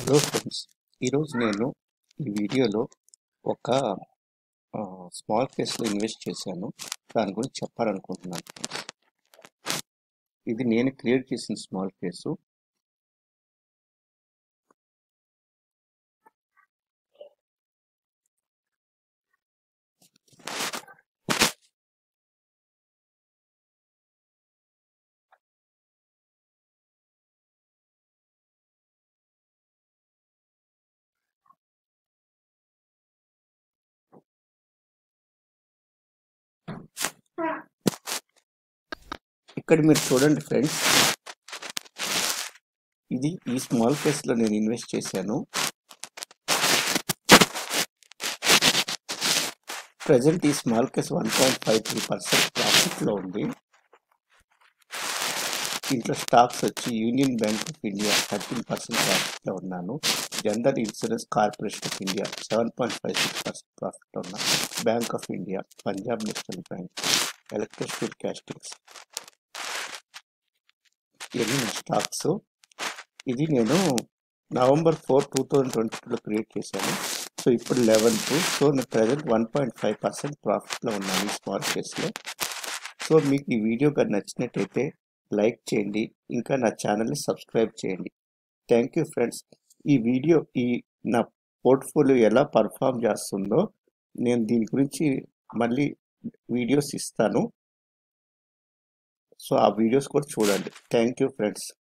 hello friends ఈరోజు నేను ఈ వీడియోలో ఒక స్మాల్ కేసులో ఇన్వెస్ట్ చేశాను దాని గురించి చెప్పాలనుకుంటున్నాను ఫ్రెండ్స్ ఇది నేను క్రియేట్ చేసిన స్మాల్ కేసు ఇక్కడ మీరు చూడండి ఫ్రెండ్స్ ఇది ఈ స్మాల్ కేసులో నేను ఇన్వెస్ట్ చేశాను ప్రజెంట్ ఈ small case one point five three percent ప్రాఫిట్లో ఉంది ఇంట్లో స్టాక్స్ వచ్చి Union Bank of India thirteen percent ప్రాఫిట్లో ఉన్నాను General Insurance Corporation of India seven point five six percent ప్రాఫిట్లో ఉన్నా Bank of India Punjab National Bank electricity castings ఇవన్నీ నా స్టాక్స్ ఇది నేను November four two thousand twenty టూలో క్రియేట్ చేశాను సో ఇప్పుడు లెవెన్త్ సో నేను present one point five percent ప్రాఫిట్లో ఉన్నాను ఈ స్మాల్ కేసులో సో మీకు ఈ వీడియో కానీ నచ్చినట్టయితే లైక్ చేయండి ఇంకా నా ఛానల్ని సబ్స్క్రైబ్ చేయండి థ్యాంక్ యూ ఫ్రెండ్స్ ఈ వీడియో ఈ నా పోర్ట్ఫోలియో ఎలా పర్ఫామ్ చేస్తుందో నేను దీని గురించి మళ్ళీ వీడియోస్ ఇస్తాను సో ఆ వీడియోస్ కూడా చూడండి థ్యాంక్ యూ ఫ్రెండ్స్